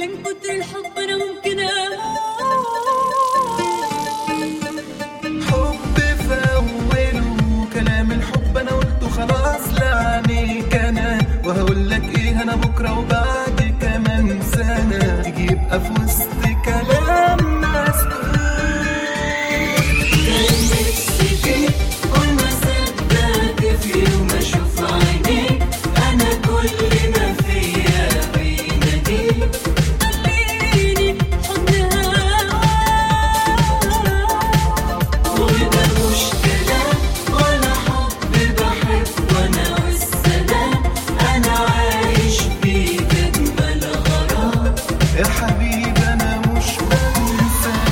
من كتر الحب انا ممكن اموت حب في أوله كلام الحب أنا قلته خلاص لعنيك أنا وهقول لك إيه أنا بكرة وبعد كمان سنة تيجي يبقى في وسط كلامنا كان نفسي فيك وما صدقت في يوم اشوف عينيك انا كل ما فيا بيناديك خليني حضن هواك وده مش كلام ولا حب بحب وانا والسلام انا عايش بيك اجمل غرام يا حبيبي أنا مش بنساك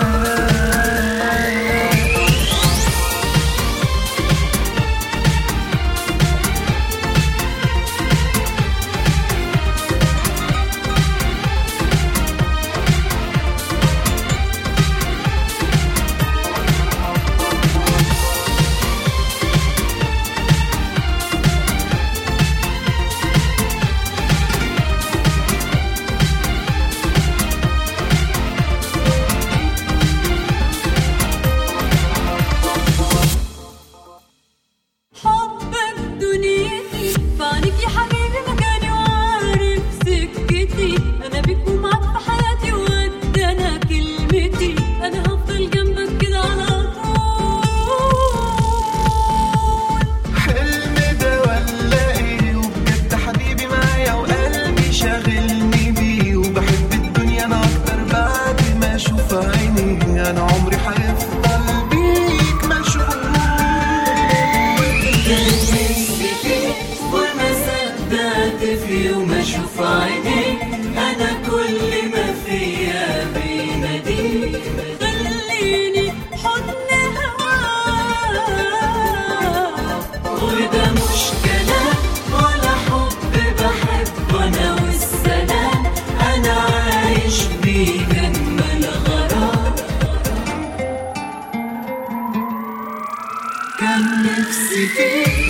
حبك دنيتي فعنك يا حبيبي مكاني وعارف سكتي انا بيك ومعاك في حياتي وقد انا كلمتي انا هفضل جنبك كده على طول حلم ده ولا ايه وبجد حبيبي معايا وقلبي شاغلني بيه وبحب الدنيا انا اكتر بعد ما اشوف عيني انا عمري هيفضل بيك مشغول كان نفسي فيك وما صدقت في يوم اشوف عينيك انا كل ما فيا بيناديك خليني حضن هواك وده مش كلام ولا حب بحب وانا والسلام انا عايش بيك اجمل غرام كان نفسي فيك